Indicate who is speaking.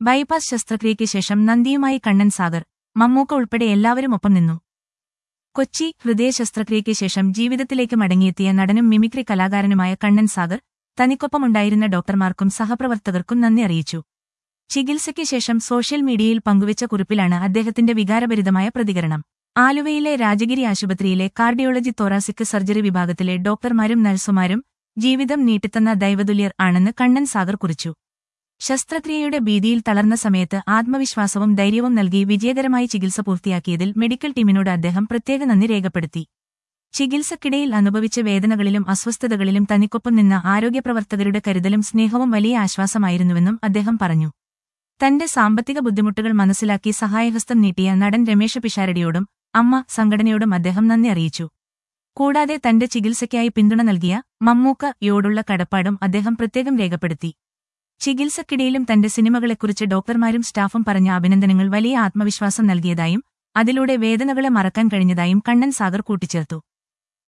Speaker 1: bypass ശസ്ത്രക്രിയയ്ക്ക് ശേഷം നന്ദിയുമായി കണ്ണൻ സാഗർ മമ്മൂക്ക ഉൾപ്പെടെ എല്ലാവരും ഒപ്പം നിന്നു കൊച്ചി ഹൃദയ ശസ്ത്രക്രിയയ്ക്ക് ശേഷം ജീവിതത്തിലേക്ക് മടങ്ങിയെത്തിയ നടനും മിമിക്രി കലാകാരനുമായ കണ്ണൻ സാഗർ തനിക്കൊപ്പമുണ്ടായിരുന്ന ഡോക്ടർമാർക്കും സഹപ്രവർത്തകർക്കും നന്ദി അറിയിച്ചു ചികിത്സയ്ക്ക് ശേഷം സോഷ്യൽ മീഡിയയിൽ പങ്കുവച്ച കുറിപ്പിലാണ് അദ്ദേഹത്തിന്റെ വികാരഭരിതമായ പ്രതികരണം ആലുവയിലെ രാജഗിരി ആശുപത്രിയിലെ കാർഡിയോളജി തോറാസിക് സർജറി വിഭാഗത്തിലെ ഡോക്ടർമാരും നഴ്സുമാരും ജീവിതം നീട്ടിത്തന്ന ദൈവതുല്യർ ആണെന്ന് കണ്ണൻ സാഗർ കുറിച്ചു ശസ്ത്രക്രിയയുടെ ഭീതിയിൽ തളർന്ന സമയത്ത് ആത്മവിശ്വാസവും ധൈര്യവും നൽകി വിജയകരമായി ചികിത്സ പൂർത്തിയാക്കിയതിൽ മെഡിക്കൽ ടീമിനോട് അദ്ദേഹം പ്രത്യേക നന്ദി രേഖപ്പെടുത്തി ചികിത്സക്കിടയിൽ അനുഭവിച്ച വേദനകളിലും അസ്വസ്ഥതകളിലും തനിക്കൊപ്പം നിന്ന ആരോഗ്യപ്രവർത്തകരുടെ കരുതലും സ്നേഹവും വലിയ ആശ്വാസമായിരുന്നുവെന്നും അദ്ദേഹം പറഞ്ഞു തന്റെ സാമ്പത്തിക ബുദ്ധിമുട്ടുകൾ മനസ്സിലാക്കി സഹായഹസ്തം നീട്ടിയ നടൻ രമേശ പിഷാരടിയോടും അമ്മ സംഘടനയോടും അദ്ദേഹം നന്ദി അറിയിച്ചു കൂടാതെ തന്റെ ചികിത്സയ്ക്കായി പിന്തുണ നൽകിയ മമ്മൂക്കയോടുള്ള കടപ്പാടും അദ്ദേഹം പ്രത്യേകം രേഖപ്പെടുത്തി ചികിത്സക്കിടയിലും തന്റെ സിനിമകളെക്കുറിച്ച് ഡോക്ടർമാരും സ്റ്റാഫും പറഞ്ഞ അഭിനന്ദനങ്ങൾ വലിയ ആത്മവിശ്വാസം നൽകിയതായും അതിലൂടെ വേദനകളെ മറക്കാൻ കഴിഞ്ഞതായും കണ്ണൻ സാഗർ കൂട്ടിച്ചേർത്തു